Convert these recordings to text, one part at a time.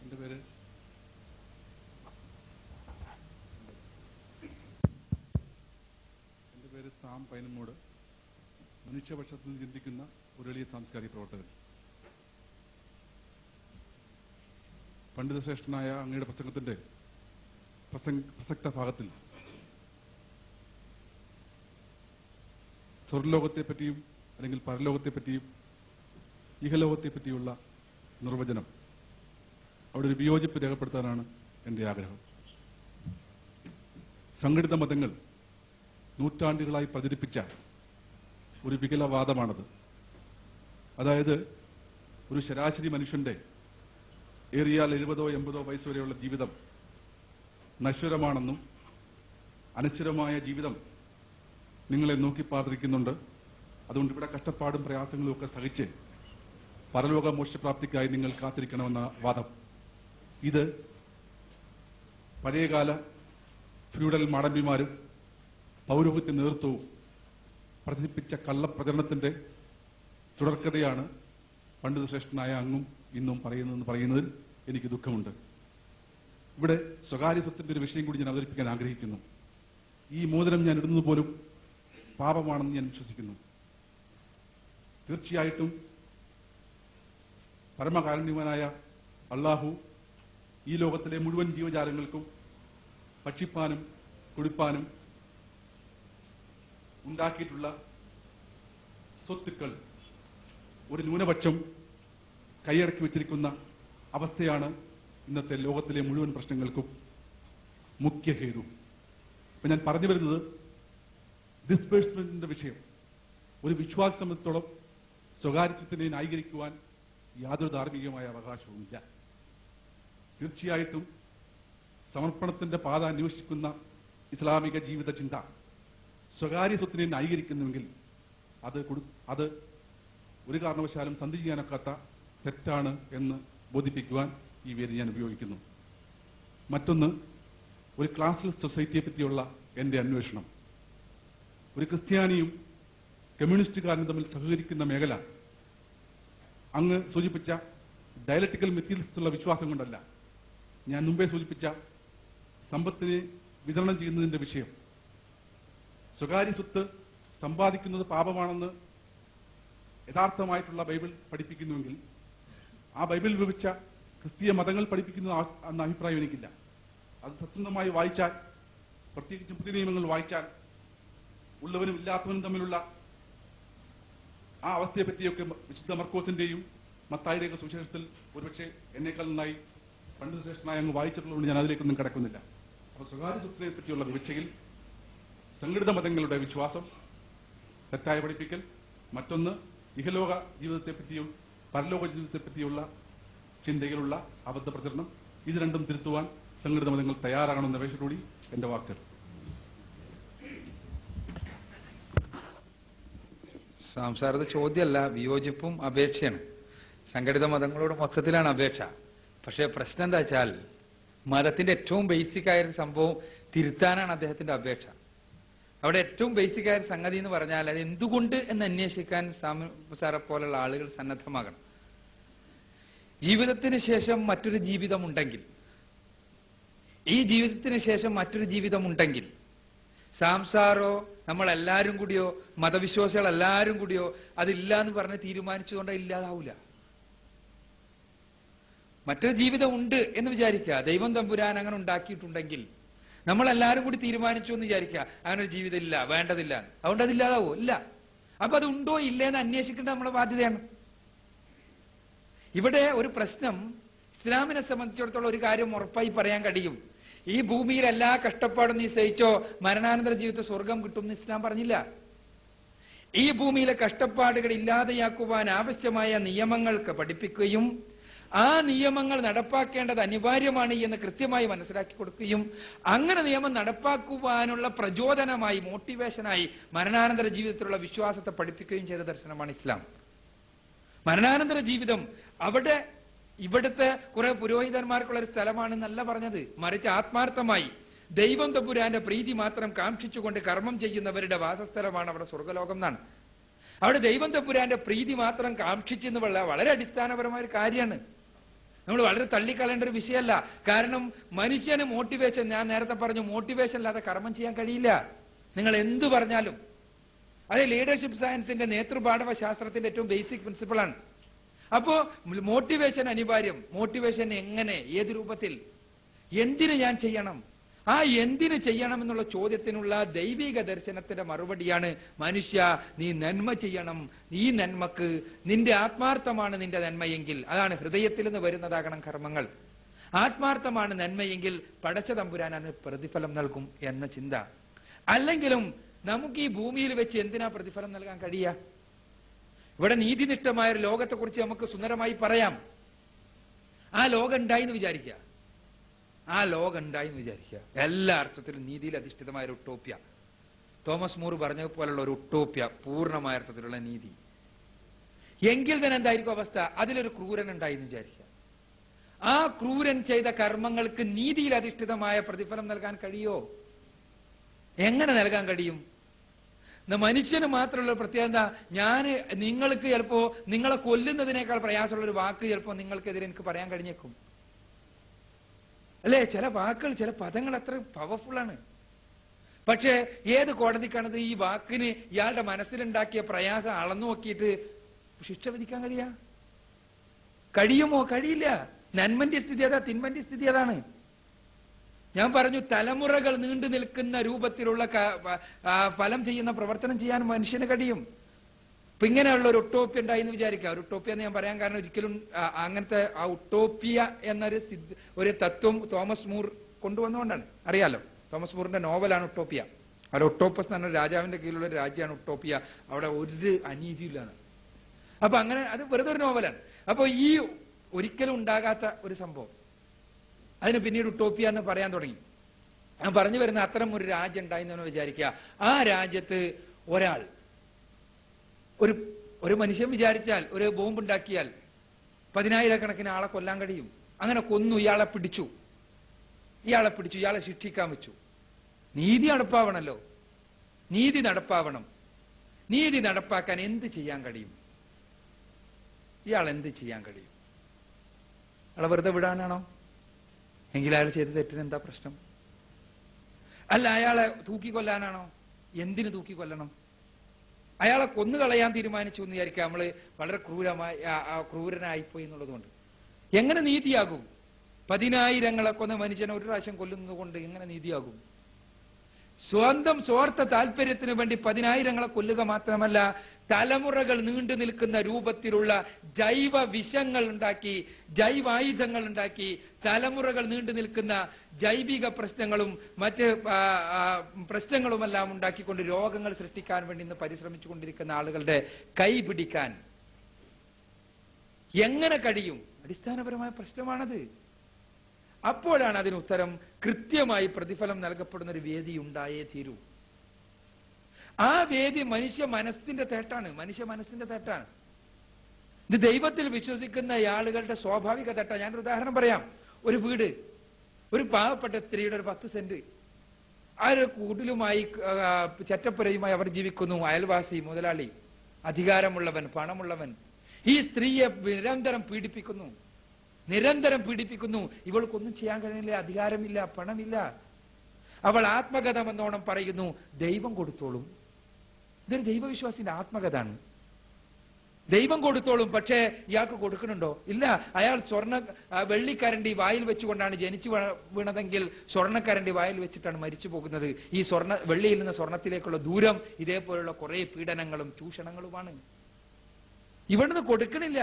എൻ്റെ പേര് എൻ്റെ പേര് സാം പൈനമ്മൂട് മനുഷ്യപക്ഷത്തിൽ നിന്ന് ചിന്തിക്കുന്ന ഒരു എളിയ സാംസ്കാരിക പ്രവർത്തകൻ പണ്ഡിതശ്രേഷ്ഠനായ അങ്ങയുടെ പ്രസംഗത്തിന്റെ പ്രസംഗ പ്രസക്ത ഭാഗത്തിൽ സ്വർലോകത്തെപ്പറ്റിയും അല്ലെങ്കിൽ പരലോകത്തെപ്പറ്റിയും ഇഹലോകത്തെപ്പറ്റിയുള്ള നിർവചനം അവിടെ ഒരു വിയോജിപ്പ് രേഖപ്പെടുത്താനാണ് എൻ്റെ ആഗ്രഹം സംഘടിത മതങ്ങൾ നൂറ്റാണ്ടുകളായി പ്രചരിപ്പിച്ച ഒരു വികലവാദമാണത് അതായത് ഒരു ശരാശരി മനുഷ്യന്റെ ഏറിയാൽ എഴുപതോ എൺപതോ വയസ്സ് വരെയുള്ള ജീവിതം നശ്വരമാണെന്നും അനശ്വരമായ ജീവിതം നിങ്ങളെ നോക്കി പാർത്തിരിക്കുന്നുണ്ട് അതുകൊണ്ട് ഇവിടെ കഷ്ടപ്പാടും പ്രയാസങ്ങളും ഒക്കെ സഹിച്ച് പരലോക മോക്ഷപ്രാപ്തിക്കായി നിങ്ങൾ കാത്തിരിക്കണമെന്ന വാദം ഇത് പഴയകാല ഫ്യൂഡൽ മാടമ്പിമാരും പൗരോഹിത്യ നേതൃത്വവും പ്രചരിപ്പിച്ച കള്ളപ്രചരണത്തിന്റെ തുടർക്കഥയാണ് പണ്ഡിത ശ്രേഷ്ഠനായ അങ്ങും ഇന്നും പറയുന്നതെന്ന് പറയുന്നതിൽ എനിക്ക് ദുഃഖമുണ്ട് ഇവിടെ സ്വകാര്യ സ്വത്തിന്റെ ഒരു വിഷയം കൂടി ഞാൻ അവതരിപ്പിക്കാൻ ആഗ്രഹിക്കുന്നു ഈ മോതിരം ഞാൻ ഇടുന്നത് പോലും പാപമാണെന്ന് ഞാൻ വിശ്വസിക്കുന്നു തീർച്ചയായിട്ടും പരമകാരുണ്യവാനായ അള്ളാഹു ഈ ലോകത്തിലെ മുഴുവൻ ജീവജാലങ്ങൾക്കും ഭക്ഷിപ്പാനും കുടിപ്പാനും ഉണ്ടാക്കിയിട്ടുള്ള സ്വത്തുക്കൾ ഒരു ന്യൂനപക്ഷം കൈയടക്കി വെച്ചിരിക്കുന്ന അവസ്ഥയാണ് ഇന്നത്തെ ലോകത്തിലെ മുഴുവൻ പ്രശ്നങ്ങൾക്കും മുഖ്യ ഹേതു ഇപ്പൊ ഞാൻ പറഞ്ഞു വരുന്നത് ഡിസ്പേഴ്സ്മെന്റിന്റെ വിഷയം ഒരു വിശ്വാസ സംബന്ധിച്ചോളം സ്വകാര്യത്വത്തിനെ ന്യായീകരിക്കുവാൻ യാതൊരു ധാർമ്മികമായ അവകാശവുമില്ല തീർച്ചയായിട്ടും സമർപ്പണത്തിന്റെ പാത അന്വേഷിക്കുന്ന ഇസ്ലാമിക ജീവിത ചിന്ത സ്വകാര്യ സ്വത്തിനെ ന്യായീകരിക്കുന്നുവെങ്കിൽ അത് കൊടു- അത് ഒരു കാരണവശാലും സന്ധി ചെയ്യാനൊക്കാത്ത തെറ്റാണ് എന്ന് ബോധിപ്പിക്കുവാൻ ഈ വേദി ഞാൻ ഉപയോഗിക്കുന്നു മറ്റൊന്ന് ഒരു ക്ലാസ്ലെസ് സൊസൈറ്റിയെ പറ്റിയുള്ള എന്റെ അന്വേഷണം ഒരു ക്രിസ്ത്യാനിയും കമ്മ്യൂണിസ്റ്റുകാരനും തമ്മിൽ സഹകരിക്കുന്ന മേഖല അങ്ങ് സൂചിപ്പിച്ച ഡയലക്ടിക്കൽ മെറ്റീരിയൽസുള്ള വിശ്വാസം കൊണ്ടല്ല ഞാൻ മുമ്പേ സൂചിപ്പിച്ച സമ്പത്തിനെ വിതരണം ചെയ്യുന്നതിന്റെ വിഷയം സ്വകാര്യ സ്വത്ത് സമ്പാദിക്കുന്നത് പാപമാണെന്ന് യഥാർത്ഥമായിട്ടുള്ള ബൈബിൾ പഠിപ്പിക്കുന്നുവെങ്കിൽ ആ ബൈബിൾ വിവരിച്ച ക്രിസ്തീയ മതങ്ങൾ പഠിപ്പിക്കുന്ന ആ- എന്ന അഭിപ്രായം എനിക്കില്ല അത് സത്യസന്ധമായി വായിച്ചാൽ പ്രത്യേകിച്ചും പുതിയ നിയമങ്ങൾ വായിച്ചാൽ ഉള്ളവനും ഇല്ലാത്തവനും തമ്മിലുള്ള ആ അവസ്ഥയെ പറ്റിയൊക്കെ വിശുദ്ധ മർക്കോസിന്റെയും മത്തായിയുടെയൊക്കെ സുവിശേഷത്തിൽ ഒരുപക്ഷെ എന്നേക്കാൾ നന്നായി പണ്ഡിത ശ്രേഷ്ഠനായി അങ്ങ് വായിച്ചിട്ടുള്ളതുകൊണ്ട് ഞാൻ അതിലേക്കൊന്നും കിടക്കുന്നില്ല അപ്പോൾ സ്വകാര്യ സ്വത്തിനെ പറ്റിയുള്ള വിവക്ഷയിൽ സംഘടിത മതങ്ങളുടെ വിശ്വാസം തെറ്റായ പഠിപ്പിക്കൽ മറ്റൊന്ന് ഇഹലോക ജീവിതത്തെപ്പറ്റിയും പരലോക ജീവിതത്തെപ്പറ്റിയുള്ള ചിന്തയിലുള്ള അബദ്ധ പ്രചരണം ഇത് രണ്ടും തിരുത്തുവാൻ സംഘടിത മതങ്ങൾ തയ്യാറാകണമെന്ന അപേക്ഷയോടുകൂടി എന്റെ വാക്കുകൾ സംസാരത്തെ ചോദ്യമല്ല വിയോജിപ്പും അപേക്ഷയാണ് സംഘടിത മതങ്ങളോട് മൊത്തത്തിലാണ് അപേക്ഷ പക്ഷേ പ്രശ്നം എന്താ വെച്ചാൽ മതത്തിന്റെ ഏറ്റവും ബേസിക് ആയ ഒരു സംഭവം തിരുത്താനാണ് അദ്ദേഹത്തിന്റെ അപേക്ഷ അവിടെ ഏറ്റവും ബേസിക് ആയ ഒരു സംഗതി എന്ന് പറഞ്ഞാൽ അത് എന്തുകൊണ്ട് എന്ന് അന്വേഷിക്കാൻ സാമി സാറെ പോലുള്ള ആളുകൾ സന്നദ്ധമാകണം ജീവിതത്തിന് ശേഷം മറ്റൊരു ജീവിതമുണ്ടെങ്കിൽ ഈ ജീവിതത്തിന് ശേഷം മറ്റൊരു ജീവിതമുണ്ടെങ്കിൽ സാംസാറോ നമ്മൾ എല്ലാവരും കൂടിയോ മതവിശ്വാസികൾ എല്ലാവരും കൂടിയോ അതില്ല എന്ന് പറഞ്ഞ് തീരുമാനിച്ചുകൊണ്ട് ഇല്ലാതാവൂല മറ്റൊരു ജീവിതം ഉണ്ട് എന്ന് വിചാരിക്കുക ദൈവം തമ്പുരാൻ അങ്ങനെ ഉണ്ടാക്കിയിട്ടുണ്ടെങ്കിൽ നമ്മൾ എല്ലാവരും കൂടി തീരുമാനിച്ചു എന്ന് വിചാരിക്കുക അങ്ങനെ ഒരു ജീവിതം ഇല്ല വേണ്ടതില്ല അതുകൊണ്ട് അതില്ലാതാവോ ഇല്ല അപ്പൊ അത് ഉണ്ടോ ഇല്ലേ എന്ന് അന്വേഷിക്കേണ്ടത് നമ്മുടെ ബാധ്യതയാണ് ഇവിടെ ഒരു പ്രശ്നം ഇസ്ലാമിനെ സംബന്ധിച്ചിടത്തോളം ഒരു കാര്യം ഉറപ്പായി പറയാൻ കഴിയും ഈ ഭൂമിയിൽ എല്ലാ കഷ്ടപ്പാടും നീ സഹിച്ചോ മരണാനന്തര ജീവിതത്തിൽ സ്വർഗം കിട്ടും എന്ന് ഇസ്ലാം പറഞ്ഞില്ല ഈ ഭൂമിയിലെ കഷ്ടപ്പാടുകൾ ഇല്ലാതെയാക്കുവാൻ ആവശ്യമായ നിയമങ്ങൾക്ക് പഠിപ്പിക്കുകയും ആ നിയമങ്ങൾ നടപ്പാക്കേണ്ടത് അനിവാര്യമാണ് എന്ന് കൃത്യമായി മനസ്സിലാക്കി കൊടുക്കുകയും അങ്ങനെ നിയമം നടപ്പാക്കുവാനുള്ള പ്രചോദനമായി മോട്ടിവേഷനായി മരണാനന്തര ജീവിതത്തിലുള്ള വിശ്വാസത്തെ പഠിപ്പിക്കുകയും ചെയ്ത ദർശനമാണ് ഇസ്ലാം മരണാനന്തര ജീവിതം അവിടെ ഇവിടുത്തെ കുറെ പുരോഹിതന്മാർക്കുള്ള ഒരു സ്ഥലമാണെന്നല്ല പറഞ്ഞത് മറിച്ച് ആത്മാർത്ഥമായി ദൈവം തമ്പുരാന്റെ പ്രീതി മാത്രം കാക്ഷിച്ചുകൊണ്ട് കർമ്മം ചെയ്യുന്നവരുടെ വാസസ്ഥലമാണ് അവിടെ സ്വർഗലോകം എന്നാണ് അവിടെ ദൈവം തമ്പുരാന്റെ പ്രീതി മാത്രം കാക്ഷിച്ചെന്നുള്ള വളരെ അടിസ്ഥാനപരമായ ഒരു കാര്യമാണ് നമ്മൾ വളരെ തള്ളിക്കളയേണ്ട ഒരു വിഷയമല്ല കാരണം മനുഷ്യന് മോട്ടിവേഷൻ ഞാൻ നേരത്തെ പറഞ്ഞു മോട്ടിവേഷൻ ഇല്ലാതെ കർമ്മം ചെയ്യാൻ കഴിയില്ല നിങ്ങൾ എന്തു പറഞ്ഞാലും അത് ലീഡർഷിപ്പ് സയൻസിന്റെ നേതൃപാഠവ ശാസ്ത്രത്തിന്റെ ഏറ്റവും ബേസിക് പ്രിൻസിപ്പിളാണ് അപ്പോ മോട്ടിവേഷൻ അനിവാര്യം മോട്ടിവേഷൻ എങ്ങനെ ഏത് രൂപത്തിൽ എന്തിന് ഞാൻ ചെയ്യണം ആ എന്തിന് ചെയ്യണം എന്നുള്ള ചോദ്യത്തിനുള്ള ദൈവിക ദർശനത്തിന്റെ മറുപടിയാണ് മനുഷ്യ നീ നന്മ ചെയ്യണം ഈ നന്മക്ക് നിന്റെ ആത്മാർത്ഥമാണ് നിന്റെ നന്മയെങ്കിൽ അതാണ് ഹൃദയത്തിൽ നിന്ന് വരുന്നതാകണം കർമ്മങ്ങൾ ആത്മാർത്ഥമാണ് നന്മയെങ്കിൽ പടച്ച തമ്പുരാൻ അതിന് പ്രതിഫലം നൽകും എന്ന ചിന്ത അല്ലെങ്കിലും നമുക്ക് ഈ ഭൂമിയിൽ വെച്ച് എന്തിനാ പ്രതിഫലം നൽകാൻ കഴിയുക ഇവിടെ നീതിനിഷ്ഠമായ ഒരു ലോകത്തെക്കുറിച്ച് നമുക്ക് സുന്ദരമായി പറയാം ആ ലോകം ഉണ്ടായി എന്ന് വിചാരിക്കുക ആ ലോകം ഉണ്ടായി എന്ന് വിചാരിക്കുക എല്ലാ അർത്ഥത്തിലും നീതിയിൽ അധിഷ്ഠിതമായ ഒരു ഉട്ടോപ്യ തോമസ് മൂർ പറഞ്ഞതുപോലുള്ള ഒരു ഉട്ടോപ്യ പൂർണ്ണമായ അർത്ഥത്തിലുള്ള നീതി എങ്കിൽ തന്നെ എന്തായിരിക്കും അവസ്ഥ അതിലൊരു ക്രൂരൻ ഉണ്ടായി എന്ന് വിചാരിക്കുക ആ ക്രൂരൻ ചെയ്ത കർമ്മങ്ങൾക്ക് നീതിയിൽ അധിഷ്ഠിതമായ പ്രതിഫലം നൽകാൻ കഴിയോ എങ്ങനെ നൽകാൻ കഴിയും ന്ന മനുഷ്യന് മാത്രമുള്ള പ്രത്യേകത എന്താ ഞാൻ നിങ്ങൾക്ക് ചിലപ്പോ നിങ്ങളെ കൊല്ലുന്നതിനേക്കാൾ പ്രയാസമുള്ള ഒരു വാക്ക് ചിലപ്പോ നിങ്ങൾക്കെതിരെ എനിക്ക് പറയാൻ കഴിഞ്ഞേക്കും അല്ലേ ചില വാക്കുകൾ ചില പദങ്ങൾ അത്ര പവർഫുൾ ആണ് പക്ഷേ ഏത് കോടതിക്കാണത് ഈ വാക്കിന് ഇയാളുടെ മനസ്സിലുണ്ടാക്കിയ പ്രയാസം അളന്നു നോക്കിയിട്ട് ശിക്ഷ വിധിക്കാൻ കഴിയാ കഴിയുമോ കഴിയില്ല നന്മന്റെ സ്ഥിതി അതാ തിന്മന്റെ സ്ഥിതി അതാണ് ഞാൻ പറഞ്ഞു തലമുറകൾ നീണ്ടു നിൽക്കുന്ന രൂപത്തിലുള്ള ക- വ- ആ, ഫലം ചെയ്യുന്ന പ്രവർത്തനം ചെയ്യാൻ മനുഷ്യന് കഴിയും ഇപ്പൊ ഇങ്ങനെയുള്ള ഒരു ഒട്ടോപ്യ ഉണ്ടായി എന്ന് വിചാരിക്കുക ഒരു ഉട്ടോപ്യ എന്ന് ഞാൻ പറയാൻ കാരണം ഒരിക്കലും ആ, അങ്ങനത്തെ ആ ഉട്ടോപ്യ എന്നൊരു സിദ്ധ ഒരു തത്വം തോമസ് മൂർ കൊണ്ടുവന്നുകൊണ്ടാണ് അറിയാലോ തോമസ് മൂറിന്റെ നോവലാണ് ഉട്ടോപ്യ അവിടെ ഒട്ടോപ്പസ് എന്ന് പറഞ്ഞ രാജാവിന്റെ കീഴിലുള്ള ഒരു രാജ്യമാണ് ഉട്ടോപ്യ അവിടെ ഒരു അനീതിയിലാണ് അപ്പൊ അങ്ങനെ അത് വെറുതെ ഒരു നോവലാണ് അപ്പൊ ഈ ഒരിക്കലും ഉണ്ടാകാത്ത ഒരു സംഭവം അതിന് പിന്നീട് ഉട്ടോപ്യ എന്ന് പറയാൻ തുടങ്ങി ഞാൻ പറഞ്ഞു വരുന്ന അത്തരം ഒരു രാജ്യം ഉണ്ടായിരുന്നു വിചാരിക്കുക ആ രാജ്യത്ത് ഒരാൾ ഒരു ഒരു മനുഷ്യൻ വിചാരിച്ചാൽ ഒരു ബോംബ് ഉണ്ടാക്കിയാൽ പതിനായിരക്കണക്കിന് ആളെ കൊല്ലാൻ കഴിയും അങ്ങനെ കൊന്നു ഇയാളെ പിടിച്ചു ഇയാളെ പിടിച്ചു ഇയാളെ ശിക്ഷിക്കാൻ വെച്ചു നീതി നടപ്പാവണല്ലോ നീതി നടപ്പാവണം നീതി നടപ്പാക്കാൻ എന്ത് ചെയ്യാൻ കഴിയും ഇയാൾ എന്ത് ചെയ്യാൻ കഴിയും അയാളെ വെറുതെ വിടാനാണോ എങ്കിൽ അയാൾ ചെയ്ത തെറ്റിന് എന്താ പ്രശ്നം അല്ല അയാളെ തൂക്കിക്കൊല്ലാനാണോ എന്തിനു തൂക്കിക്കൊല്ലണം അയാളെ കൊന്നുകളയാൻ തീരുമാനിച്ചു എന്ന് വിചാരിക്കുക നമ്മള് വളരെ ക്രൂരമായി ആ- ആ ക്രൂരനായിപ്പോയി എന്നുള്ളതുകൊണ്ട് എങ്ങനെ നീതിയാകും പതിനായിരങ്ങളെ കൊന്ന മനുഷ്യനെ ഒരു പ്രാവശ്യം കൊല്ലുന്നത് കൊണ്ട് എങ്ങനെ നീതിയാകും സ്വന്തം സ്വാർത്ഥ താല്പര്യത്തിന് വേണ്ടി പതിനായിരങ്ങളെ കൊല്ലുക മാത്രമല്ല തലമുറകൾ നീണ്ടു നിൽക്കുന്ന രൂപത്തിലുള്ള ജൈവ വിഷങ്ങൾ ഉണ്ടാക്കി ജൈവായുധങ്ങൾ ഉണ്ടാക്കി തലമുറകൾ നീണ്ടു നിൽക്കുന്ന ജൈവിക പ്രശ്നങ്ങളും മറ്റ് ആ, ആ, പ്രശ്നങ്ങളുമെല്ലാം ഉണ്ടാക്കിക്കൊണ്ട് രോഗങ്ങൾ സൃഷ്ടിക്കാൻ വേണ്ടി ഇന്ന് പരിശ്രമിച്ചുകൊണ്ടിരിക്കുന്ന ആളുകളുടെ കൈ പിടിക്കാൻ എങ്ങനെ കഴിയും അടിസ്ഥാനപരമായ പ്രശ്നമാണത് അപ്പോഴാണ് അതിന് ഉത്തരം കൃത്യമായി പ്രതിഫലം നൽകപ്പെടുന്ന ഒരു വേദി ഉണ്ടായേ തീരൂ ആ വേദി മനുഷ്യ മനസ്സിന്റെ തേട്ടാണ് മനുഷ്യ മനസ്സിന്റെ തേട്ടാണ് ഇത് ദൈവത്തിൽ വിശ്വസിക്കുന്ന ആളുകളുടെ സ്വാഭാവിക തേട്ട ഞാനൊരു ഉദാഹരണം പറയാം ഒരു വീട് ഒരു പാവപ്പെട്ട സ്ത്രീയുടെ ഒരു പത്ത് സെന്റ് ആ ഒരു കൂട്ടിലുമായി ആ, ചെറ്റപ്പുരയുമായി അവർ ജീവിക്കുന്നു അയൽവാസി മുതലാളി അധികാരമുള്ളവൻ പണമുള്ളവൻ ഈ സ്ത്രീയെ നിരന്തരം പീഡിപ്പിക്കുന്നു നിരന്തരം പീഡിപ്പിക്കുന്നു ഇവൾക്കൊന്നും ചെയ്യാൻ കഴിയില്ല അധികാരമില്ല പണമില്ല അവൾ ആത്മകഥമെന്നോണം പറയുന്നു ദൈവം കൊടുത്തോളും ഇതൊരു ദൈവവിശ്വാസിന്റെ ആത്മകഥാണ് ദൈവം കൊടുത്തോളും പക്ഷേ ഇയാൾക്ക് കൊടുക്കണുണ്ടോ ഇല്ല അയാൾ സ്വർണ്ണ ആ, വെള്ളിക്കരണ്ടി വായിൽ വെച്ചുകൊണ്ടാണ് ജനിച്ചു വീണ- വീണതെങ്കിൽ സ്വർണ്ണക്കരണ്ടി വായിൽ വെച്ചിട്ടാണ് മരിച്ചു പോകുന്നത് ഈ സ്വർണ്ണ വെള്ളിയിൽ നിന്ന് സ്വർണത്തിലേക്കുള്ള ദൂരം ഇതേപോലുള്ള കുറെ പീഡനങ്ങളും ചൂഷണങ്ങളുമാണ് ഇവിടുന്ന് കൊടുക്കണില്ല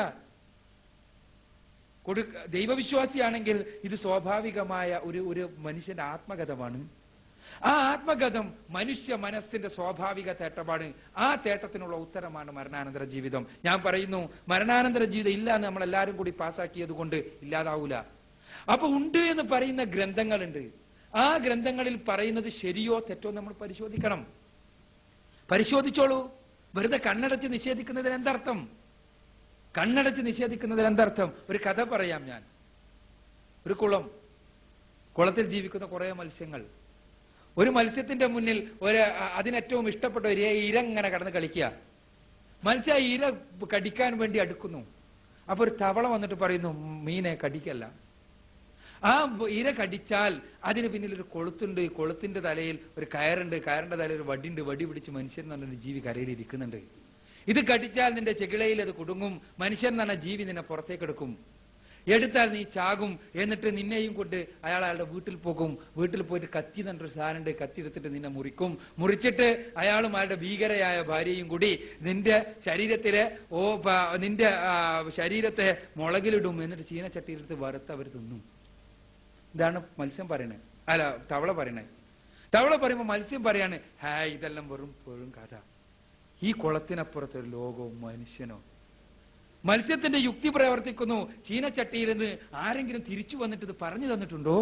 കൊടുക്ക ദൈവവിശ്വാസിയാണെങ്കിൽ ഇത് സ്വാഭാവികമായ ഒരു ഒരു മനുഷ്യന്റെ ആത്മഗതമാണ് ആ ആത്മഗതം മനുഷ്യ മനസ്സിന്റെ സ്വാഭാവിക തേട്ടമാണ് ആ തേട്ടത്തിനുള്ള ഉത്തരമാണ് മരണാനന്തര ജീവിതം ഞാൻ പറയുന്നു മരണാനന്തര ജീവിതം ഇല്ല എന്ന് നമ്മൾ എല്ലാവരും കൂടി പാസ്സാക്കിയത് കൊണ്ട് ഇല്ലാതാവൂല അപ്പൊ ഉണ്ട് എന്ന് പറയുന്ന ഗ്രന്ഥങ്ങളുണ്ട് ആ ഗ്രന്ഥങ്ങളിൽ പറയുന്നത് ശരിയോ തെറ്റോ നമ്മൾ പരിശോധിക്കണം പരിശോധിച്ചോളൂ വെറുതെ കണ്ണടച്ച് നിഷേധിക്കുന്നതിന് എന്തർത്ഥം കണ്ണടച്ച് നിഷേധിക്കുന്നതിൽ എന്തർത്ഥം ഒരു കഥ പറയാം ഞാൻ ഒരു കുളം കുളത്തിൽ ജീവിക്കുന്ന കുറെ മത്സ്യങ്ങൾ ഒരു മത്സ്യത്തിന്റെ മുന്നിൽ ഒരു അ- അതിനേറ്റവും ഇഷ്ടപ്പെട്ട ഒരു ഇര ഇങ്ങനെ കടന്ന് കളിക്കുക മത്സ്യം ആ ഇര കടിക്കാൻ വേണ്ടി അടുക്കുന്നു അപ്പൊ ഒരു തവള വന്നിട്ട് പറയുന്നു മീനെ കടിക്കല്ല ആ ബ- ഇര കടിച്ചാൽ അതിന് പിന്നിൽ ഒരു കൊളുത്തുണ്ട് ഈ കൊളുത്തിന്റെ തലയിൽ ഒരു കയറുണ്ട് കയറിന്റെ തലയിൽ ഒരു വടിയുണ്ട് വടി പിടിച്ച് മനുഷ്യൻ എന്ന് പറഞ്ഞൊരു ജീവി കരയിൽ ഇരിക്കുന്നുണ്ട് ഇത് കടിച്ചാൽ നിന്റെ ചെകിളയിൽ അത് കുടുങ്ങും മനുഷ്യൻ എന്ന് പറഞ്ഞ ജീവി നിന്നെ പുറത്തേക്ക് എടുക്കും എടുത്താൽ നീ ചാകും എന്നിട്ട് നിന്നെയും കൊണ്ട് അയാൾ അയാളുടെ വീട്ടിൽ പോകും വീട്ടിൽ പോയിട്ട് കത്തി എന്നൊരു സാധനമുണ്ട് കത്തി എടുത്തിട്ട് നിന്നെ മുറിക്കും മുറിച്ചിട്ട് അയാളും അയാളുടെ ഭീകരയായ ഭാര്യയും കൂടി നിന്റെ ശരീരത്തിലെ ഓ പ- നിന്റെ ആ, ശരീരത്തെ മുളകിലിടും എന്നിട്ട് ചീനച്ചട്ടിയിലെടുത്ത് വറുത്ത് അവർ തിന്നും ഇതാണ് മത്സ്യം പറയണത് അല്ല തവള പറയണത് തവള പറയുമ്പോൾ മത്സ്യം പറയാണ് ഹാ ഇതെല്ലാം വെറും വെറും കഥ ഈ കുളത്തിനപ്പുറത്ത് ഒരു ലോകവും മനുഷ്യനോ മത്സ്യത്തിന്റെ യുക്തി പ്രവർത്തിക്കുന്നു ചീനച്ചട്ടിയിൽ നിന്ന് ആരെങ്കിലും തിരിച്ചു വന്നിട്ട് ഇത് പറഞ്ഞു തന്നിട്ടുണ്ടോ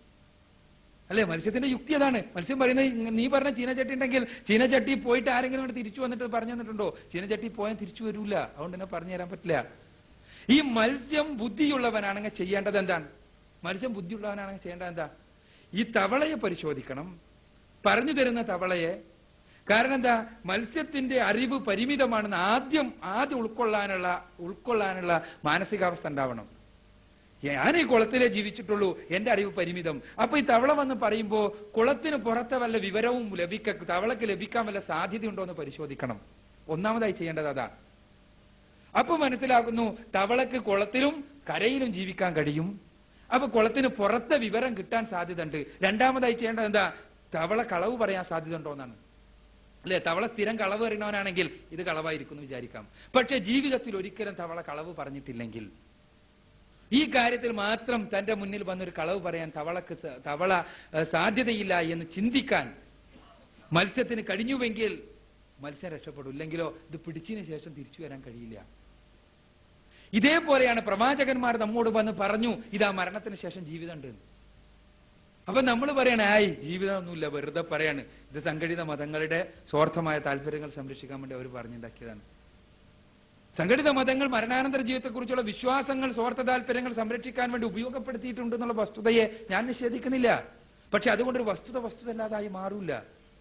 അല്ലേ മത്സ്യത്തിന്റെ യുക്തി അതാണ് മത്സ്യം പറയുന്നത് ഇങ്ങ- നീ പറഞ്ഞ ചീനച്ചട്ടി ഉണ്ടെങ്കിൽ ചീനച്ചട്ടി പോയിട്ട് ആരെങ്കിലും ഇവിടെ തിരിച്ചു വന്നിട്ട് പറഞ്ഞു തന്നിട്ടുണ്ടോ ചീനച്ചട്ടി പോയാൽ തിരിച്ചു വരൂല അതുകൊണ്ട് തന്നെ പറഞ്ഞു തരാൻ പറ്റില്ല ഈ മത്സ്യം ബുദ്ധിയുള്ളവനാണെങ്കിൽ ചെയ്യേണ്ടത് എന്താണ് മത്സ്യം ബുദ്ധിയുള്ളവനാണെങ്കിൽ ചെയ്യേണ്ടത് എന്താ ഈ തവളയെ പരിശോധിക്കണം പറഞ്ഞു തരുന്ന തവളയെ കാരണം എന്താ മത്സ്യത്തിന്റെ അറിവ് പരിമിതമാണെന്ന് ആദ്യം ആദ്യം ഉൾക്കൊള്ളാനുള്ള ഉൾക്കൊള്ളാനുള്ള മാനസികാവസ്ഥ ഉണ്ടാവണം ഞാൻ ഈ കുളത്തിലേ ജീവിച്ചിട്ടുള്ളൂ എന്റെ അറിവ് പരിമിതം അപ്പൊ ഈ തവള വന്ന് പറയുമ്പോ കുളത്തിന് പുറത്തെ വല്ല വിവരവും ലഭിക്ക തവളക്ക് ലഭിക്കാൻ വല്ല സാധ്യതയുണ്ടോ എന്ന് പരിശോധിക്കണം ഒന്നാമതായി ചെയ്യേണ്ടത് അതാ അപ്പൊ മനസ്സിലാക്കുന്നു തവളക്ക് കുളത്തിലും കരയിലും ജീവിക്കാൻ കഴിയും അപ്പൊ കുളത്തിന് പുറത്തെ വിവരം കിട്ടാൻ സാധ്യത ഉണ്ട് രണ്ടാമതായി ചെയ്യേണ്ടത് എന്താ തവള കളവ് പറയാൻ സാധ്യത ഉണ്ടോ എന്നാണ് അല്ലെ തവള സ്ഥിരം കളവ് അറിയണവനാണെങ്കിൽ ഇത് കളവായിരിക്കും വിചാരിക്കാം പക്ഷെ ജീവിതത്തിൽ ഒരിക്കലും തവള കളവ് പറഞ്ഞിട്ടില്ലെങ്കിൽ ഈ കാര്യത്തിൽ മാത്രം തന്റെ മുന്നിൽ വന്നൊരു കളവ് പറയാൻ തവളക്ക് സ- തവള ഏഹ്, സാധ്യതയില്ല എന്ന് ചിന്തിക്കാൻ മത്സ്യത്തിന് കഴിഞ്ഞുവെങ്കിൽ മത്സ്യം രക്ഷപ്പെടും ഇല്ലെങ്കിലോ ഇത് പിടിച്ചതിന് ശേഷം തിരിച്ചു വരാൻ കഴിയില്ല ഇതേപോലെയാണ് പ്രവാചകന്മാർ നമ്മോട് വന്ന് പറഞ്ഞു ഇതാ മരണത്തിന് ശേഷം ജീവിതമുണ്ട് എന്ന്. അപ്പൊ നമ്മൾ പറയണ ആയി ജീവിതമൊന്നുമില്ല വെറുതെ പറയാണ് ഇത് സംഘടിത മതങ്ങളുടെ സ്വാർത്ഥമായ താല്പര്യങ്ങൾ സംരക്ഷിക്കാൻ വേണ്ടി അവർ പറഞ്ഞുണ്ടാക്കിയതാണ് സംഘടിത മതങ്ങൾ മരണാനന്തര ജീവിതത്തെക്കുറിച്ചുള്ള വിശ്വാസങ്ങൾ സ്വാർത്ഥ താല്പര്യങ്ങൾ സംരക്ഷിക്കാൻ വേണ്ടി ഉപയോഗപ്പെടുത്തിയിട്ടുണ്ട് എന്നുള്ള വസ്തുതയെ ഞാൻ നിഷേധിക്കുന്നില്ല പക്ഷെ അതുകൊണ്ടൊരു വസ്തുത വസ്തുതല്ലാതായി മാറൂല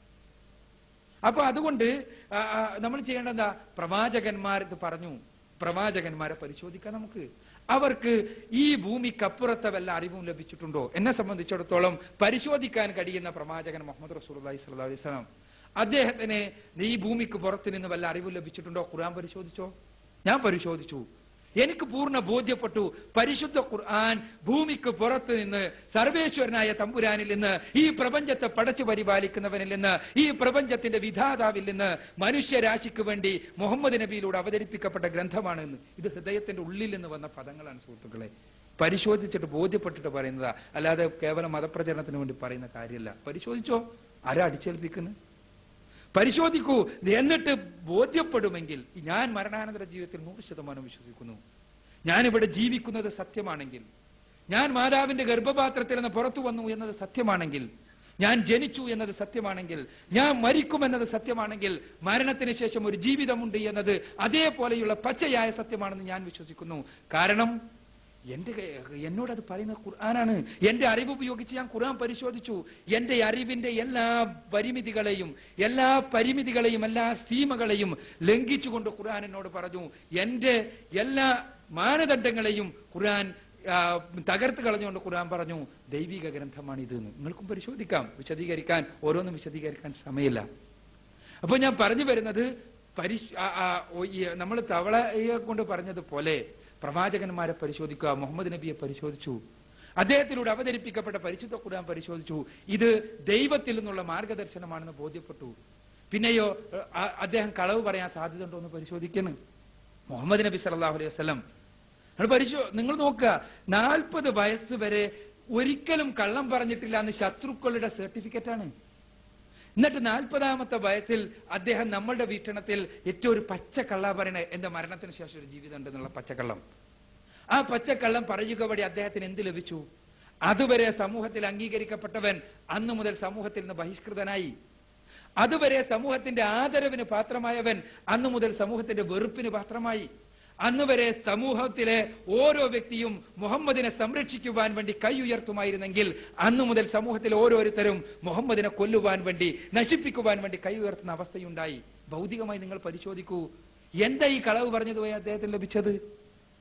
അപ്പൊ അതുകൊണ്ട് ആ, ആ, നമ്മൾ ചെയ്യേണ്ടത് എന്താ പ്രവാചകന്മാർ ഇത് പറഞ്ഞു പ്രവാചകന്മാരെ പരിശോധിക്കാം നമുക്ക് അവർക്ക് ഈ ഭൂമിക്കപ്പുറത്തെ വല്ല അറിവും ലഭിച്ചിട്ടുണ്ടോ എന്നെ സംബന്ധിച്ചിടത്തോളം പരിശോധിക്കാൻ കഴിയുന്ന പ്രവാചകൻ മുഹമ്മദ് റസൂലി സ്വല്ലല്ലാഹു അലൈഹി വസല്ലം അദ്ദേഹത്തിന് ഈ ഭൂമിക്ക് പുറത്ത് നിന്ന് വല്ല അറിവും ലഭിച്ചിട്ടുണ്ടോ ഖുർആൻ പരിശോധിച്ചോ ഞാൻ പരിശോധിച്ചു എനിക്ക് പൂർണ്ണ ബോധ്യപ്പെട്ടു പരിശുദ്ധ ഖുർആൻ ഭൂമിക്ക് പുറത്ത് നിന്ന് സർവേശ്വരനായ തമ്പുരാനിൽ നിന്ന് ഈ പ്രപഞ്ചത്തെ പടച്ചു പരിപാലിക്കുന്നവനിൽ നിന്ന് ഈ പ്രപഞ്ചത്തിന്റെ വിധാതാവിൽ നിന്ന് മനുഷ്യരാശിക്ക് വേണ്ടി മുഹമ്മദ് നബിയിലൂടെ അവതരിപ്പിക്കപ്പെട്ട ഗ്രന്ഥമാണെന്ന് ഇത് ഹൃദയത്തിന്റെ ഉള്ളിൽ നിന്ന് വന്ന പദങ്ങളാണ് സുഹൃത്തുക്കളെ പരിശോധിച്ചിട്ട് ബോധ്യപ്പെട്ടിട്ട് പറയുന്നതാ അല്ലാതെ കേവലം മതപ്രചരണത്തിന് വേണ്ടി പറയുന്ന കാര്യമല്ല പരിശോധിച്ചോ ആരാ അടിച്ചേൽപ്പിക്കുന്നത് പരിശോധിക്കൂ എന്നിട്ട് ബോധ്യപ്പെടുമെങ്കിൽ ഞാൻ മരണാനന്തര ജീവിതത്തിൽ നൂറ് ശതമാനം വിശ്വസിക്കുന്നു ഞാനിവിടെ ജീവിക്കുന്നത് സത്യമാണെങ്കിൽ ഞാൻ മാതാവിന്റെ ഗർഭപാത്രത്തിൽ നിന്ന് പുറത്തു വന്നു എന്നത് സത്യമാണെങ്കിൽ ഞാൻ ജനിച്ചു എന്നത് സത്യമാണെങ്കിൽ ഞാൻ മരിക്കുമെന്നത് സത്യമാണെങ്കിൽ മരണത്തിന് ശേഷം ഒരു ജീവിതമുണ്ട് എന്നത് അതേപോലെയുള്ള പച്ചയായ സത്യമാണെന്ന് ഞാൻ വിശ്വസിക്കുന്നു കാരണം എന്റെ കൈ- എന്നോട് അത് പറയുന്ന ഖുർആനാണ് എന്റെ അറിവ് ഉപയോഗിച്ച് ഞാൻ ഖുർആൻ പരിശോധിച്ചു എന്റെ അറിവിന്റെ എല്ലാ പരിമിതികളെയും എല്ലാ പരിമിതികളെയും എല്ലാ സീമകളെയും ലംഘിച്ചുകൊണ്ട് ഖുർആൻ എന്നോട് പറഞ്ഞു എന്റെ എല്ലാ മാനദണ്ഡങ്ങളെയും ഖുർആൻ ആ, തകർത്ത് കളഞ്ഞുകൊണ്ട് ഖുർആൻ പറഞ്ഞു ദൈവിക ഗ്രന്ഥമാണ് ഇത് എന്ന് നിങ്ങൾക്കും പരിശോധിക്കാം വിശദീകരിക്കാൻ ഓരോന്നും വിശദീകരിക്കാൻ സമയമില്ല അപ്പൊ ഞാൻ പറഞ്ഞു വരുന്നത് പരിശ് നമ്മൾ തവളയെ കൊണ്ട് പറഞ്ഞതുപോലെ പ്രവാചകന്മാരെ പരിശോധിക്കുക മുഹമ്മദ് നബിയെ പരിശോധിച്ചു അദ്ദേഹത്തിലൂടെ അവതരിപ്പിക്കപ്പെട്ട പരിശുദ്ധ ഖുർആൻ പരിശോധിച്ചു ഇത് ദൈവത്തിൽ നിന്നുള്ള മാർഗദർശനമാണെന്ന് ബോധ്യപ്പെട്ടു പിന്നെയോ അ- അദ്ദേഹം കളവ് പറയാൻ സാധ്യതയുണ്ടോ എന്ന് പരിശോധിക്കണം മുഹമ്മദ് നബി സല്ലല്ലാഹു അലൈഹി വസല്ലം നിങ്ങൾ പരിശോ നിങ്ങൾ നോക്കുക നാൽപ്പത് വയസ്സ് വരെ ഒരിക്കലും കള്ളം പറഞ്ഞിട്ടില്ല എന്ന് ശത്രുക്കളുടെ സർട്ടിഫിക്കറ്റ് ആണ് എന്നിട്ട് നാൽപ്പതാമത്തെ വയസ്സിൽ അദ്ദേഹം നമ്മളുടെ വീക്ഷണത്തിൽ ഏറ്റവും ഒരു പച്ചക്കള്ള പറയണ എന്റെ മരണത്തിന് ശേഷം ഒരു ജീവിതം ഉണ്ടെന്നുള്ള പച്ചക്കള്ളം ആ പച്ചക്കള്ളം പറയുക വഴി അദ്ദേഹത്തിന് എന്ത് ലഭിച്ചു അതുവരെ സമൂഹത്തിൽ അംഗീകരിക്കപ്പെട്ടവൻ അന്നു മുതൽ സമൂഹത്തിൽ നിന്ന് ബഹിഷ്കൃതനായി അതുവരെ സമൂഹത്തിന്റെ ആദരവിന് പാത്രമായവൻ അന്നു മുതൽ സമൂഹത്തിന്റെ വെറുപ്പിന് പാത്രമായി അന്ന് വരെ സമൂഹത്തിലെ ഓരോ വ്യക്തിയും മുഹമ്മദിനെ സംരക്ഷിക്കുവാൻ വേണ്ടി കൈ ഉയർത്തുമായിരുന്നെങ്കിൽ അന്നു മുതൽ സമൂഹത്തിലെ ഓരോരുത്തരും മുഹമ്മദിനെ കൊല്ലുവാൻ വേണ്ടി നശിപ്പിക്കുവാൻ വേണ്ടി കൈ ഉയർത്തുന്ന അവസ്ഥയുണ്ടായി ഭൗതികമായി നിങ്ങൾ പരിശോധിക്കൂ എന്താ ഈ കളവ് പറഞ്ഞതുമായി അദ്ദേഹത്തിന് ലഭിച്ചത്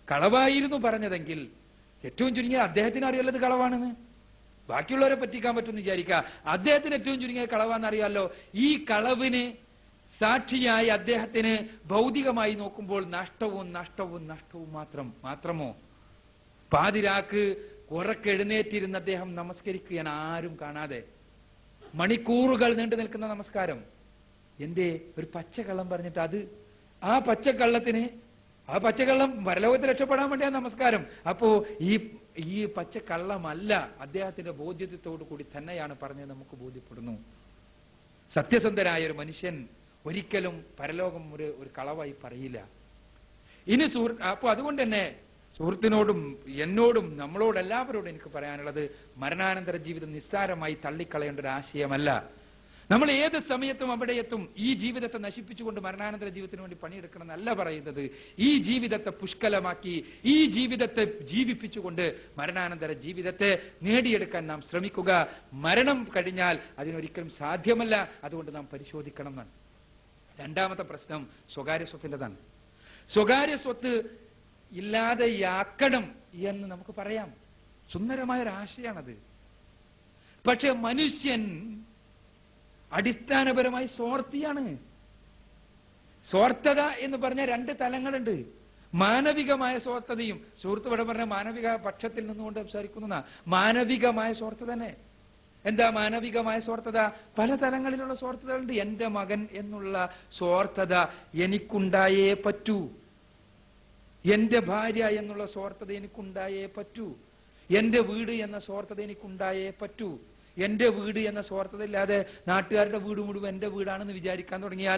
കളവായിരുന്നു പറഞ്ഞതെങ്കിൽ ഏറ്റവും ചുരുങ്ങിയ അദ്ദേഹത്തിന് അറിയാലോ ഇത് കളവാണെന്ന് ബാക്കിയുള്ളവരെ പറ്റിക്കാൻ പറ്റുമെന്ന് വിചാരിക്കുക അദ്ദേഹത്തിന് ഏറ്റവും ചുരുങ്ങിയ കളവാന്ന് അറിയാലോ ഈ കളവിന് സാക്ഷിയായി അദ്ദേഹത്തിന് ഭൗതികമായി നോക്കുമ്പോൾ നഷ്ടവും നഷ്ടവും നഷ്ടവും മാത്രം മാത്രമോ പാതിരാക്ക് ഉറക്കെഴുന്നേറ്റിരുന്ന് അദ്ദേഹം നമസ്കരിക്കുകയാണ് ആരും കാണാതെ മണിക്കൂറുകൾ നീണ്ടു നിൽക്കുന്ന നമസ്കാരം എന്തേ ഒരു പച്ചക്കള്ളം പറഞ്ഞിട്ട് അത് ആ പച്ചക്കള്ളത്തിന് ആ പച്ചക്കള്ളം പരലോകത്ത് രക്ഷപ്പെടാൻ വേണ്ടിയാ നമസ്കാരം അപ്പോ ഈ ഈ പച്ചക്കള്ളമല്ല അദ്ദേഹത്തിന്റെ ബോധ്യത്തോടു കൂടി തന്നെയാണ് പറഞ്ഞത് നമുക്ക് ബോധ്യപ്പെടുന്നു സത്യസന്ധനായ ഒരു മനുഷ്യൻ ഒരിക്കലും പരലോകം ഒരു ഒരു കളവായി പറയില്ല ഇനി സുഹൃത്ത് അപ്പൊ അതുകൊണ്ട് തന്നെ സുഹൃത്തിനോടും എന്നോടും നമ്മളോട് എല്ലാവരോടും എനിക്ക് പറയാനുള്ളത് മരണാനന്തര ജീവിതം നിസ്സാരമായി തള്ളിക്കളയേണ്ട ഒരു ആശയമല്ല നമ്മൾ ഏത് സമയത്തും അവിടെ എത്തും ഈ ജീവിതത്തെ നശിപ്പിച്ചുകൊണ്ട് മരണാനന്തര ജീവിതത്തിന് വേണ്ടി പണിയെടുക്കണം എന്നല്ല പറയുന്നത് ഈ ജീവിതത്തെ പുഷ്കലമാക്കി ഈ ജീവിതത്തെ ജീവിപ്പിച്ചുകൊണ്ട് മരണാനന്തര ജീവിതത്തെ നേടിയെടുക്കാൻ നാം ശ്രമിക്കുക മരണം കഴിഞ്ഞാൽ അതിനൊരിക്കലും സാധ്യമല്ല അതുകൊണ്ട് നാം പരിശോധിക്കണം എന്നാണ് രണ്ടാമത്തെ പ്രശ്നം സ്വകാര്യ സ്വത്തിൻ്റെതാണ് സ്വകാര്യ സ്വത്ത് ഇല്ലാതെയാക്കണം എന്ന് നമുക്ക് പറയാം സുന്ദരമായ ഒരു ആശയാണത് പക്ഷെ മനുഷ്യൻ അടിസ്ഥാനപരമായി സ്വാർത്ഥിയാണ് സ്വാർത്ഥത എന്ന് പറഞ്ഞ രണ്ട് തലങ്ങളുണ്ട് മാനവികമായ സ്വാർത്ഥതയും സുഹൃത്ത് ഇവിടെ പറഞ്ഞ മാനവിക പക്ഷത്തിൽ നിന്നുകൊണ്ട് സംസാരിക്കുന്ന മാനവികമായ സ്വാർത്ഥത തന്നെ എന്താ മാനവികമായ സ്വാർത്ഥത പല തലങ്ങളിലുള്ള സ്വാർത്ഥതകളുണ്ട് എന്റെ മകൻ എന്നുള്ള സ്വാർത്ഥത എനിക്കുണ്ടായേ പറ്റൂ എന്റെ ഭാര്യ എന്നുള്ള സ്വാർത്ഥത എനിക്കുണ്ടായേ പറ്റൂ എന്റെ വീട് എന്ന സ്വാർത്ഥത എനിക്കുണ്ടായേ പറ്റൂ എന്റെ വീട് എന്ന സ്വാർത്ഥത ഇല്ലാതെ നാട്ടുകാരുടെ വീട് മുഴുവൻ എന്റെ വീടാണെന്ന് വിചാരിക്കാൻ തുടങ്ങിയാൽ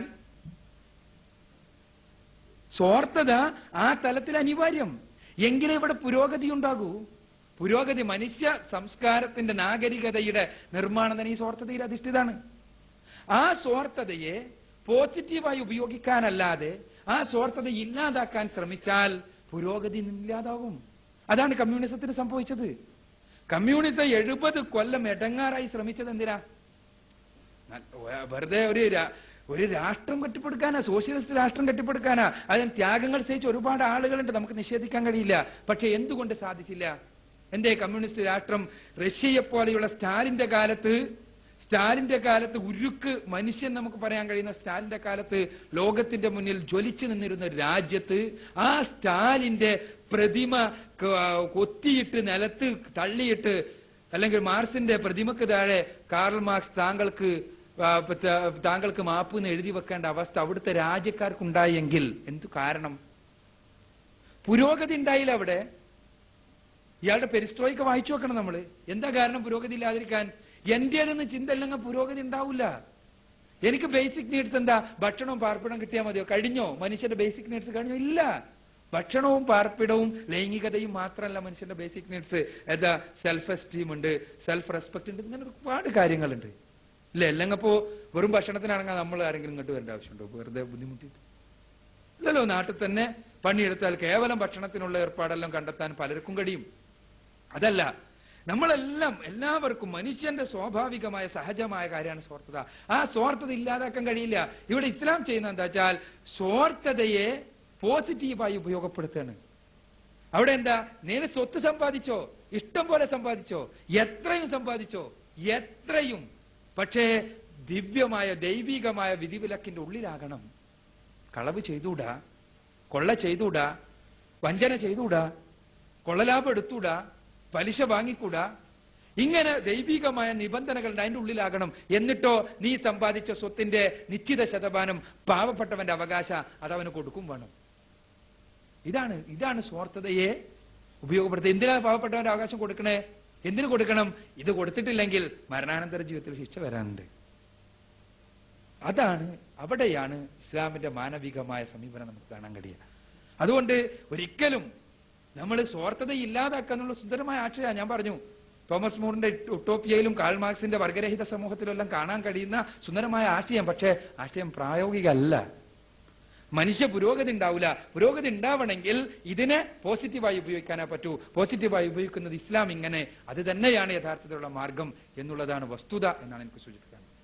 സ്വാർത്ഥത ആ തലത്തിൽ അനിവാര്യം എങ്കിലേ ഇവിടെ പുരോഗതി ഉണ്ടാകൂ പുരോഗതി മനുഷ്യ സംസ്കാരത്തിന്റെ നാഗരികതയുടെ നിർമ്മാണം തന്നെ ഈ സ്വാർത്ഥതയിൽ അധിഷ്ഠിതാണ് ആ സ്വാർത്ഥതയെ പോസിറ്റീവായി ഉപയോഗിക്കാനല്ലാതെ ആ സ്വാർത്ഥത ഇല്ലാതാക്കാൻ ശ്രമിച്ചാൽ പുരോഗതി ഇല്ലാതാകും അതാണ് കമ്മ്യൂണിസത്തിന് സംഭവിച്ചത് കമ്മ്യൂണിസം എഴുപത് കൊല്ലം എടങ്ങാറായി ശ്രമിച്ചത് എന്തിനാ ന- വെറുതെ ഒരു രാ- ഒരു രാഷ്ട്രം കെട്ടിപ്പടുക്കാനാ സോഷ്യലിസ്റ്റ് രാഷ്ട്രം കെട്ടിപ്പടുക്കാനാ അതിന് ത്യാഗങ്ങൾ സഹിച്ച ഒരുപാട് ആളുകളുണ്ട് നമുക്ക് നിഷേധിക്കാൻ കഴിയില്ല പക്ഷെ എന്തുകൊണ്ട് സാധിച്ചില്ല എന്തേ കമ്മ്യൂണിസ്റ്റ് രാഷ്ട്രം റഷ്യയെ പോലെയുള്ള സ്റ്റാലിന്റെ കാലത്ത് സ്റ്റാലിന്റെ കാലത്ത് ഉരുക്ക് മനുഷ്യൻ നമുക്ക് പറയാൻ കഴിയുന്ന സ്റ്റാലിന്റെ കാലത്ത് ലോകത്തിന്റെ മുന്നിൽ ജ്വലിച്ചു നിന്നിരുന്ന ഒരു രാജ്യത്ത് ആ സ്റ്റാലിന്റെ പ്രതിമ ക- കൊത്തിയിട്ട് നിലത്ത് തള്ളിയിട്ട് അല്ലെങ്കിൽ മാർസിന്റെ പ്രതിമക്ക് താഴെ കാർൽ മാർക്സ് താങ്കൾക്ക് ആ, പറ്റ- താങ്കൾക്ക് മാപ്പ് എന്ന് എഴുതി വെക്കേണ്ട അവസ്ഥ അവിടുത്തെ രാജ്യക്കാർക്കുണ്ടായെങ്കിൽ എന്തു കാരണം പുരോഗതി ഉണ്ടായില്ല അവിടെ ഇയാളുടെ പെരിസ്ട്രോയിക്ക് വായിച്ചു നോക്കണം നമ്മൾ എന്താ കാരണം പുരോഗതി ഇല്ലാതിരിക്കാൻ എന്റേതെന്ന് ചിന്ത അല്ലെങ്കിൽ പുരോഗതി ഉണ്ടാവില്ല എനിക്ക് ബേസിക് നീഡ്സ് എന്താ ഭക്ഷണവും പാർപ്പിടവും കിട്ടിയാൽ മതിയോ കഴിഞ്ഞോ മനുഷ്യന്റെ ബേസിക് നീഡ്സ് കഴിഞ്ഞോ ഇല്ല ഭക്ഷണവും പാർപ്പിടവും ലൈംഗികതയും മാത്രമല്ല മനുഷ്യന്റെ ബേസിക് നീഡ്സ് എന്താ സെൽഫ് എസ്റ്റീം ഉണ്ട് സെൽഫ് റെസ്പെക്ട് ഉണ്ട് ഇങ്ങനെ ഒരുപാട് കാര്യങ്ങളുണ്ട് ഇല്ല അല്ലെങ്കിൽ അപ്പോ വെറും ഭക്ഷണത്തിനാണെങ്കിൽ നമ്മൾ ആരെങ്കിലും ഇങ്ങോട്ട് വരേണ്ട ആവശ്യമുണ്ടോ വെറുതെ ബുദ്ധിമുട്ടിയിട്ട് ഇല്ലല്ലോ നാട്ടിൽ തന്നെ പണിയെടുത്താൽ കേവലം ഭക്ഷണത്തിനുള്ള ഏർപ്പാടെല്ലാം കണ്ടെത്താൻ പലർക്കും കഴിയും അതല്ല നമ്മളെല്ലാം എല്ലാവർക്കും മനുഷ്യന്റെ സ്വാഭാവികമായ സഹജമായ കാര്യമാണ് സ്വാർത്ഥത ആ സ്വാർത്ഥത ഇല്ലാതാക്കാൻ കഴിയില്ല ഇവിടെ ഇസ്ലാം ചെയ്യുന്ന എന്താ വെച്ചാൽ സ്വാർത്ഥതയെ പോസിറ്റീവായി ഉപയോഗപ്പെടുത്തുകയാണ് അവിടെ എന്താ നേരെ സ്വത്ത് സമ്പാദിച്ചോ ഇഷ്ടം പോലെ സമ്പാദിച്ചോ എത്രയും സമ്പാദിച്ചോ എത്രയും പക്ഷേ ദിവ്യമായ ദൈവികമായ വിധിവിലക്കിന്റെ ഉള്ളിലാകണം കളവ് ചെയ്തൂടാ കൊള്ള ചെയ്തൂടാ വഞ്ചന ചെയ്തൂടാ കൊള്ളലാഭം എടുത്തൂടാ പലിശ വാങ്ങിക്കൂടാ ഇങ്ങനെ ദൈവികമായ നിബന്ധനകളുടെ അതിന്റെ ഉള്ളിലാകണം എന്നിട്ടോ നീ സമ്പാദിച്ച സ്വത്തിന്റെ നിശ്ചിത ശതമാനം പാവപ്പെട്ടവന്റെ അവകാശ അതവന് കൊടുക്കും വേണം ഇതാണ് ഇതാണ് സ്വാർത്ഥതയെ ഉപയോഗപ്പെടുത്തുക എന്തിനാ പാവപ്പെട്ടവന്റെ അവകാശം കൊടുക്കണേ എന്തിനു കൊടുക്കണം ഇത് കൊടുത്തിട്ടില്ലെങ്കിൽ മരണാനന്തര ജീവിതത്തിൽ ശിക്ഷ വരാനുണ്ട് അതാണ് അവിടെയാണ് ഇസ്ലാമിന്റെ മാനവികമായ സമീപനം നമുക്ക് കാണാൻ കഴിയുക അതുകൊണ്ട് ഒരിക്കലും നമ്മൾ സ്വാർത്ഥത ഇല്ലാതാക്കാന്നുള്ള സുന്ദരമായ ആശയ ഞാൻ പറഞ്ഞു തോമസ് മൂറിന്റെ ഉട്ടോപ്പിയയിലും കാൾ മാർക്സിന്റെ വർഗരഹിത സമൂഹത്തിലും എല്ലാം കാണാൻ കഴിയുന്ന സുന്ദരമായ ആശയം പക്ഷേ ആശയം പ്രായോഗികമല്ല മനുഷ്യ പുരോഗതി ഉണ്ടാവില്ല പുരോഗതി ഉണ്ടാവണമെങ്കിൽ ഇതിനെ പോസിറ്റീവായി ഉപയോഗിക്കാനേ പറ്റൂ പോസിറ്റീവായി ഉപയോഗിക്കുന്നത് ഇസ്ലാം ഇങ്ങനെ അത് തന്നെയാണ് യഥാർത്ഥത്തിലുള്ള മാർഗം എന്നുള്ളതാണ് വസ്തുത എന്നാണ് എനിക്ക് സൂചിപ്പിക്കാൻ